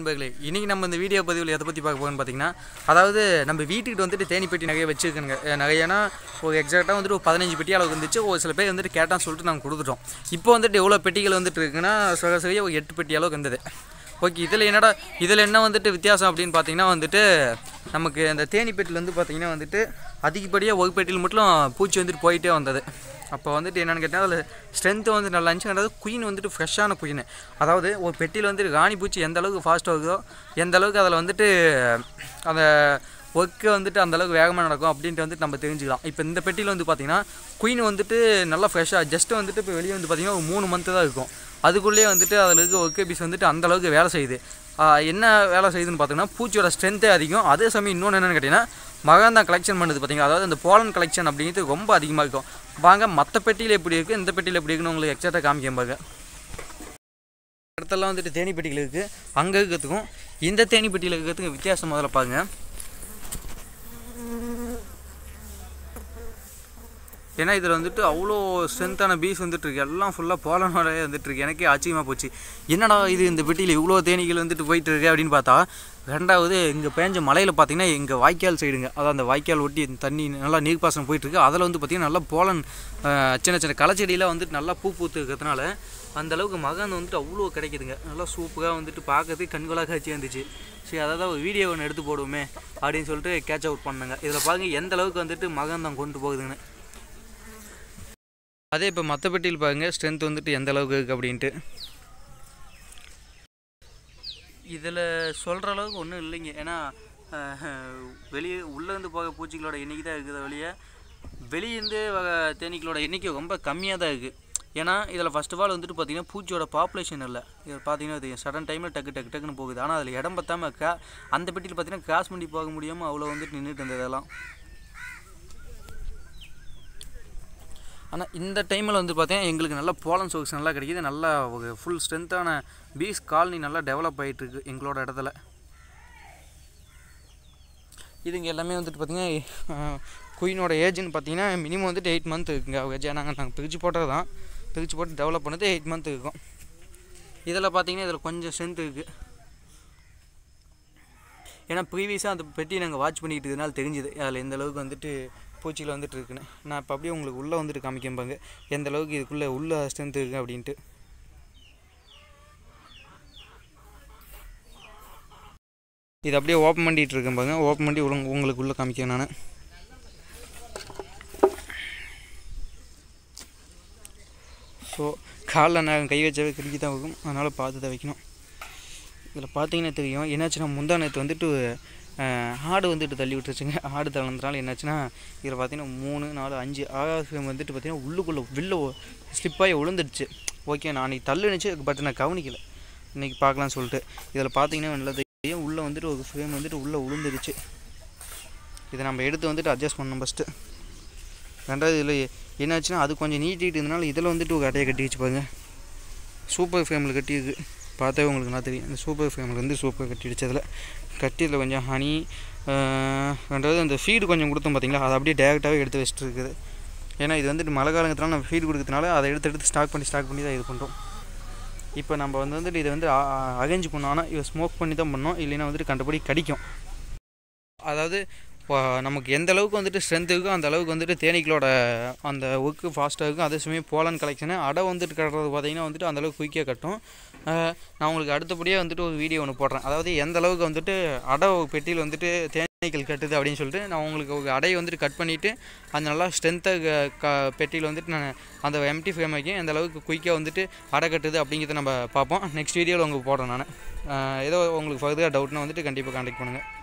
நண்பர்களே இன்றைக்கி நம்ம இந்த வீடியோ பதிவில் எதை பற்றி பார்க்க போகணும்னு பார்த்தீங்கன்னா அதாவது நம்ம வீட்டுக்கிட்ட வந்துட்டு தேனி பெட்டி நகையை வச்சுருக்கணுங்க நகையானா ஒரு எக்ஸாக்டாக வந்துட்டு ஒரு பதினஞ்சு பெட்டி அளவுக்கு இருந்துச்சு ஒரு சில பேர் வந்துட்டு கேட்டான்னு சொல்லிட்டு நாங்கள் கொடுத்துட்டோம் இப்போ வந்துட்டு எவ்வளோ பெட்டிகள் வந்துட்டு இருக்குன்னா சில சரியாக ஒரு எட்டு பெட்டி அளவுக்கு இருந்தது ஓகே இதில் என்னடா இதில் என்ன வந்துட்டு வித்தியாசம் அப்படின்னு பார்த்தீங்கன்னா வந்துட்டு நமக்கு இந்த தேனி பெட்டியில் வந்து பார்த்தீங்கன்னா வந்துட்டு அதிகப்படியாக ஒரு பெட்டியில் மட்டும் பூச்சி வந்துட்டு போயிட்டே வந்தது அப்போ வந்துட்டு என்னென்னு கேட்டால் அதில் ஸ்ட்ரென்த்து வந்து நல்லா இருந்துச்சு அதாவது குயின் வந்துட்டு ஃப்ரெஷ்ஷான குயின் அதாவது ஒரு பெட்டியில் வந்துட்டு ராணி பூச்சி எந்த அளவுக்கு ஃபாஸ்ட்டாக இருக்குதோ எந்த அளவுக்கு அதில் வந்துட்டு அந்த ஒர்க்கு வந்துட்டு அந்த அளவுக்கு வேகமாக நடக்கும் அப்படின்ட்டு வந்துட்டு நம்ம தெரிஞ்சுக்கலாம் இப்போ இந்த பெட்டியில் வந்து பார்த்தீங்கன்னா குயின் வந்துட்டு நல்லா ஃப்ரெஷ்ஷாக ஜஸ்ட்டு வந்துட்டு இப்போ வெளியே வந்து பார்த்தீங்கன்னா ஒரு மூணு மந்த்து தான் இருக்கும் அதுக்குள்ளேயே வந்துட்டு அதில் இருக்க ஒர்க் பீஸ் வந்துட்டு அந்த அளவுக்கு வேலை செய்யுது ஆஹ் என்ன வேலை செய்யுதுன்னு பார்த்தீங்கன்னா பூச்சியோட ஸ்ட்ரென்த்தே அதிகம் அதே சமயம் இன்னொன்று என்னென்னு கேட்டிங்கன்னா மகாந்தான் கலெக்ஷன் பண்ணுது பார்த்தீங்களா அதாவது இந்த போலன் கலெக்ஷன் அப்படிங்கிறது ரொம்ப அதிகமாக இருக்கும் வாங்க மற்ற பெட்டியில் எப்படி இருக்குது இந்த பெட்டியில் எப்படி இருக்குன்னு உங்களுக்கு எக்ஸாக்டாக காமிக்க பாருங்க இடத்தெல்லாம் வந்துட்டு தேனி பெட்டிகள் இருக்குது அங்கே இருக்கிறதுக்கும் இந்த தேனி பெட்டியில் இருக்கிறதுக்கும் வித்தியாசம் முதல்ல பாருங்க ஏன்னா இதில் வந்துட்டு அவ்வளோ ஸ்ட்ரென்த்தான பீஸ் வந்துட்டு இருக்கு எல்லாம் ஃபுல்லாக போலனோட வந்துட்டு இருக்கு எனக்கே ஆச்சரியமாக போச்சு என்னடா இது இந்த பெட்டியில் இவ்வளோ தேனீகள் வந்துட்டு போயிட்டு இருக்கு அப்படின்னு பார்த்தா ரெண்டாவது இங்கே பேஞ்ச மலையில் பார்த்தீங்கன்னா எங்கள் வாய்க்கால் சைடுங்க அதாவது அந்த வாய்க்கால் ஒட்டி இந்த தண்ணி நல்லா நீர்ப்பாசனம் போயிட்டு இருக்கு அதில் வந்து பார்த்தீங்கன்னா நல்லா போலன் அஹ், சின்ன சின்ன களைச்செடியெலாம் வந்துட்டு நல்லா பூ பூத்து இருக்கிறதுனால அந்த அளவுக்கு மகன் வந்துட்டு அவ்வளோ கிடைக்குதுங்க நல்லா சூப்பராக வந்துட்டு பார்க்கறதுக்கு கண்கொள்ளாக காட்சி இருந்துச்சு சரி அதை தான் ஒரு வீடியோ ஒன்று எடுத்து போடுவோமே அப்படின்னு சொல்லிட்டு கேட்ச் அவுட் பண்ணேங்க இதில் பாருங்க எந்த அளவுக்கு வந்துட்டு மகன் தான் கொண்டு போகுதுன்னு அதே இப்போ மற்ற பெட்டியில் பாருங்க ஸ்ட்ரென்த் வந்துட்டு எந்த அளவுக்கு இருக்குது அப்படின்ட்டு இதில் சொல்கிற அளவுக்கு ஒன்றும் இல்லைங்க ஏன்னா அஹ், வெளியே உள்ளேருந்து போக பூச்சிகளோட எண்ணிக்கை தான் இருக்குது வெளியே வெளியேருந்து வர தேனீக்களோட எண்ணிக்கை ரொம்ப கம்மியாக தான் இருக்குது ஏன்னா இதில் ஃபர்ஸ்ட் ஆஃப் ஆல் வந்துட்டு பார்த்தீங்கன்னா பூச்சியோட பாப்புலேஷன் இல்லை இதில் பார்த்தீங்கன்னா தெரியும் சடன் டைமில் டக்கு டக்கு டக்குன்னு போகுது ஆனால் அதில் இடம் பத்தாமல் கா அந்த பெட்டியில் பார்த்தீங்கன்னா கிராஸ் பண்ணி போக முடியாமல் அவ்வளோ வந்துட்டு நின்றுட்டு இருந்தது இதெல்லாம் ஆனால் இந்த டைமில் வந்து பார்த்தீங்கன்னா எங்களுக்கு நல்ல போலன் சோர்ஸ் நல்லா கிடைக்கிது நல்லா ஒரு ஃபுல் ஸ்ட்ரென்த்தான பீஸ் காலனி நல்லா டெவலப் ஆகிட்டுருக்கு எங்களோட இடத்துல இதுங்க எல்லாமே வந்துட்டு பார்த்தீங்கன்னா குயினோட ஏஜ்னு பார்த்தீங்கன்னா மினிமம் வந்துட்டு எயிட் மந்த் இருக்குங்க ஏஜ் நாங்கள் நாங்கள் பிரித்து போட்டது தான் பிரித்து போட்டு டெவலப் பண்ணது எயிட் மந்த் இருக்கும் இதில் பார்த்தீங்கன்னா இதில் கொஞ்சம் ஸ்ட்ரென்த் இருக்குது ஏன்னா ப்ரீவியஸாக அந்த பெட்டி நாங்கள் வாட்ச் பண்ணிக்கிட்டு இருந்தனால தெரிஞ்சுது அதில் எந்த அளவுக்கு வந்துட்டு பூச்சிகள் வந்துட்டு இருக்குன்னு நான் இப்போ அப்படியே உங்களுக்கு உள்ளே வந்துட்டு காமிக்கம்பாங்க எந்த அளவுக்கு இதுக்குள்ளே உள்ள ஸ்ட்ரென்த் இருக்குது அப்படின்ட்டு இது அப்படியே ஓப்பன் பண்ணிட்டு இருக்கேன் பாருங்க ஓப்பன் பண்ணி உள்ள உங்களுக்கு உள்ளே காமிக்கிறேன் நான் ஸோ காலில் நான் கை வச்சவே கிறுக்கி தான் இருக்கும் அதனால் பார்த்து தான் வைக்கணும் இதில் பார்த்தீங்கன்னா தெரியும் என்னாச்சுன்னா முந்தா நேற்று வந்துட்டு அஹ், ஆடு வந்துட்டு தள்ளி விட்டுருச்சுங்க ஆடு தள்ளதுனால என்னாச்சுன்னா இதில் பார்த்தீங்கன்னா மூணு நாலு அஞ்சு ஆகாது ஃப்ரேம் வந்துட்டு பார்த்தீங்கன்னா உள்ளுக்குள்ளே வெளில ஸ்லிப்பாகி விழுந்துடுச்சு ஓகே நான் அன்றைக்கி தள்ளுனுச்சு பட் நான் கவனிக்கல இன்றைக்கி பார்க்கலாம்னு சொல்லிட்டு இதில் பார்த்தீங்கன்னா நல்லா தெரியும் உள்ளே வந்துட்டு ஒரு ஃப்ரேம் வந்துட்டு உள்ளே விழுந்துருச்சு இதை நம்ம எடுத்து வந்துட்டு அட்ஜஸ்ட் பண்ணோம் ஃபஸ்ட்டு ரெண்டாவது இதில் என்னாச்சுன்னா அது கொஞ்சம் நீட்டிட்டு இருந்தனால இதில் வந்துட்டு ஒரு அட்டையை கட்டி வச்சு பாருங்க சூப்பர் ஃப்ரேமில் கட்டியிருக்கு பார்த்தாவே உங்களுக்கு நல்லா தெரியும் இந்த சூப்பர் ஃப்ரேமில் வந்து சூப்பர் கட்டி அடிச்சதில் கட்டி இதில் கொஞ்சம் ஹனி ரெண்டாவது அந்த ஃபீடு கொஞ்சம் கொடுத்தோம் பார்த்தீங்களா அதை அப்படியே டேரெக்டாகவே எடுத்து வச்சுட்டு இருக்குது ஏன்னா இது வந்துட்டு மழை காலங்கத்தினால நம்ம ஃபீடு கொடுக்கறதுனால அதை எடுத்து எடுத்து ஸ்டாக் பண்ணி ஸ்டாக் பண்ணி தான் இது பண்ணுறோம் இப்போ நம்ம வந்து வந்துட்டு இதை வந்து அகேஞ்ச் பண்ணோம் ஆனால் இதை ஸ்மோக் பண்ணி தான் பண்ணோம் இல்லைன்னா வந்துட்டு கண்டபடி கடிக்கும் அதாவது இப்போ நமக்கு எந்த அளவுக்கு வந்துட்டு ஸ்ட்ரென்த் இருக்கோ அந்த அளவுக்கு வந்துட்டு தேனீக்களோட அந்த ஒர்க்கு ஃபாஸ்ட்டாக இருக்கும் அதே சமயம் போலன் கலெக்ஷனு அடை வந்துட்டு கட்டுறது பார்த்தீங்கன்னா வந்துட்டு அந்த அளவுக்கு குயிக்காக கட்டும் அஹ் நான் உங்களுக்கு அடுத்தபடியாக வந்துட்டு ஒரு வீடியோ ஒன்று போடுறேன் அதாவது எந்த அளவுக்கு வந்துட்டு அடை ஒரு பெட்டியில் வந்துட்டு தேனீக்கள் கட்டுது அப்படின்னு சொல்லிட்டு நான் உங்களுக்கு ஒரு அடையை வந்துட்டு கட் பண்ணிவிட்டு அந்த நல்லா ஸ்ட்ரென்த்தாக க பெட்டியில் வந்துட்டு நான் அந்த எம்டி ஃப்ரேம் வைக்கும் எந்த அளவுக்கு குயிக்காக வந்துட்டு அடை கட்டுது அப்படிங்கிறத நம்ம பார்ப்போம் நெக்ஸ்ட் வீடியோவில் உங்களுக்கு போடுறேன் நான் ஏதோ உங்களுக்கு ஃபர்தராக டவுட்னா வந்துட்டு கண்டிப்பாக கான்டாக்ட் பண்ணுங்கள்